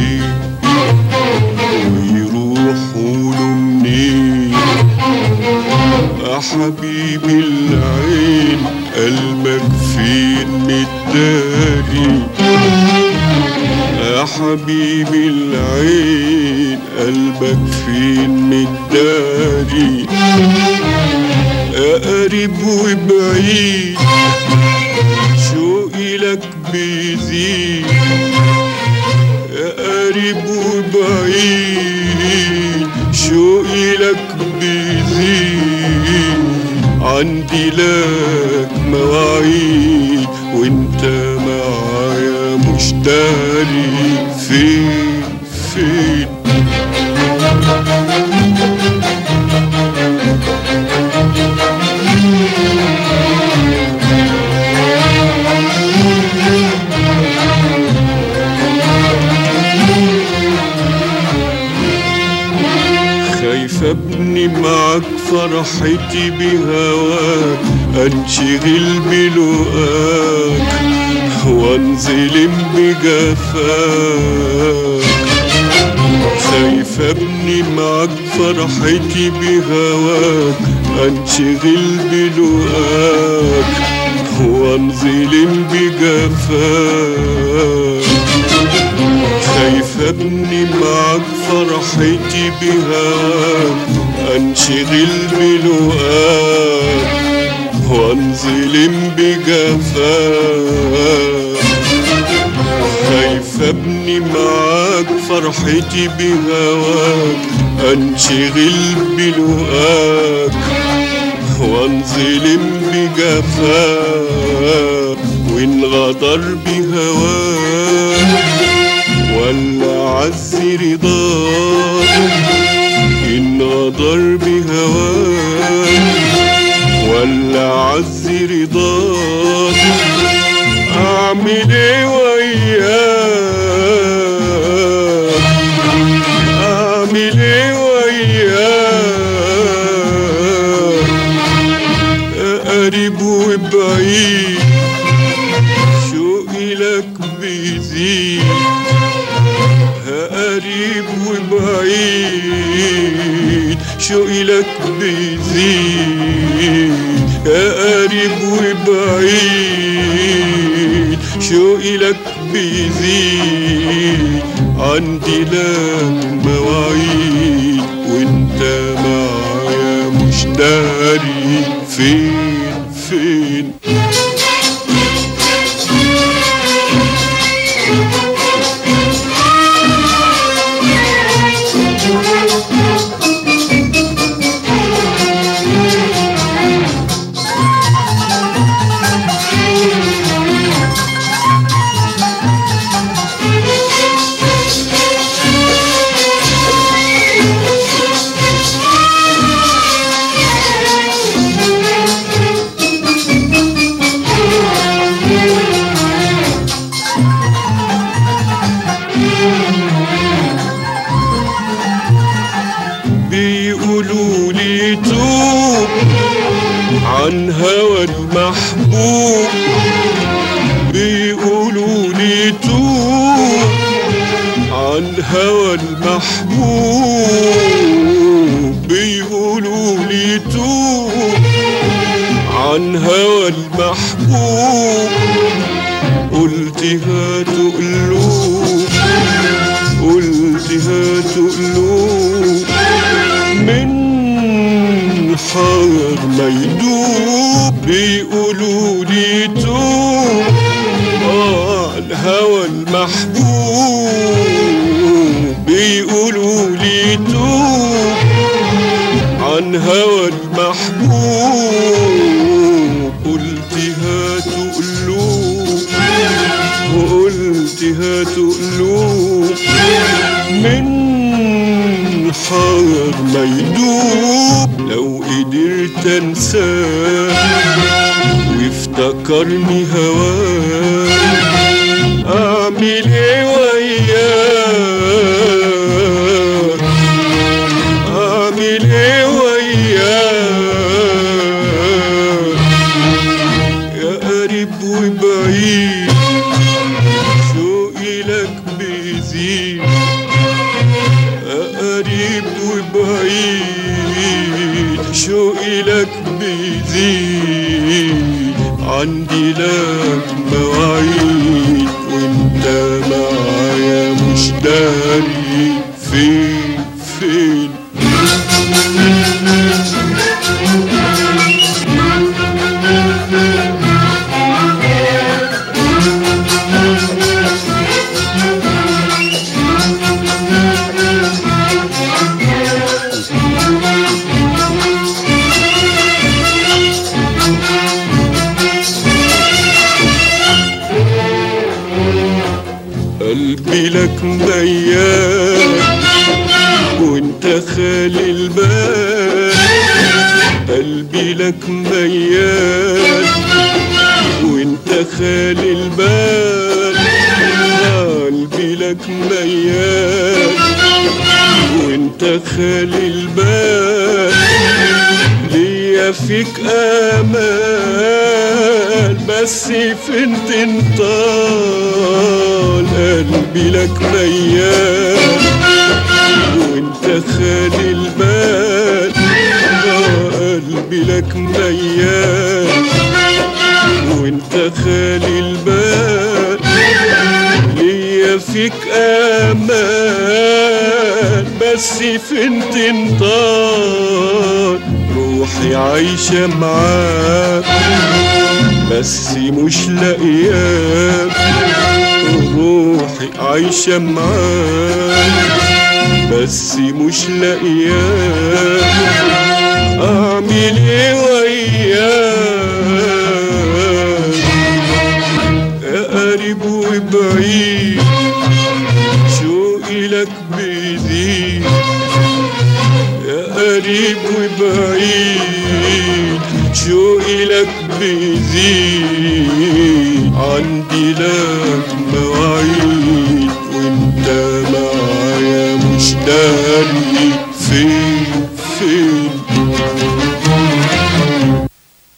فين ويروحوا له منين يا حبيبي العين قلبك فين متداري يا حبيبي العين قلبك فين متداري يا قريب وبعيد شوقي لك بيزيد يا قريب وبعيد شوقي لك بيزيد عندي لك مواعيد وانت معايا مش داري فين فين خايف ابني معاك فرحتي بهواك انشغل بلقاك وانظلم بجفاك خايف ابني معاك فرحتي بهواك انشغل بلقاك وانظلم بجفاك خايف ابني معاك فرحتي بهواك انشغل بلقاك وانظلم بجفاك خايف ابني معاك فرحتي بهواك انشغل بلقاك وانظلم بجفاك وان غدر بهواك ولا عز رضاك إن غدر بهواك ولا عز رضاك أعمل إيه وياك أعمل إيه وياك قريب وبعيد شوقي لك بيزيد قريب وبعيد شوقي لك بيزيد قريب وبعيد شوقي لك بيزيد عندي لك مواعيد وانت معايا مش داري فين فين بيقولوا لي توب عن هوى المحبوب بيقولوا لي توب عن هوى المحبوب بيقولوا لي توب عن هوى المحبوب قلت هاتوا قلوب قلت هاتوا قلوب من حار ما يدوب بيقولوا لي توب آه الهوى المحبوب بيقولوا لي توب عن هوى المحبوب قلت هاتوا قلوب وقلت هاتوا قلوب من حار ما يدوب لو قدرت انساه وافتكرني هواه اعمل ايه وياه اعمل ايه وياه يا قريب وبعيد شوقي لك بيزيد وبعيد شوقي لك بيزيد عندي لك مواعيد وانت معايا مش داري فين فين قلبي لك ميال وانت خالي البال قلبي لك ميال وانت خالي البال قلبي لك ميال وانت خالي البال ليا فيك امال بس فين تنطال قلبي لك ميال وانت خالي البال قلبي لك ميال وانت خالي البال ليا فيك امان بس فين تنطال روحي عايشة معاك بس مش لاقياك روحي عايشة معاك بس مش لاقياك اعمل ايه وياك يا قريب وبعيد شوقي لك بيزيد يا قريب وبعيد شوقي لك بيزيد عندي لك مواعيد وانت معايا مش داري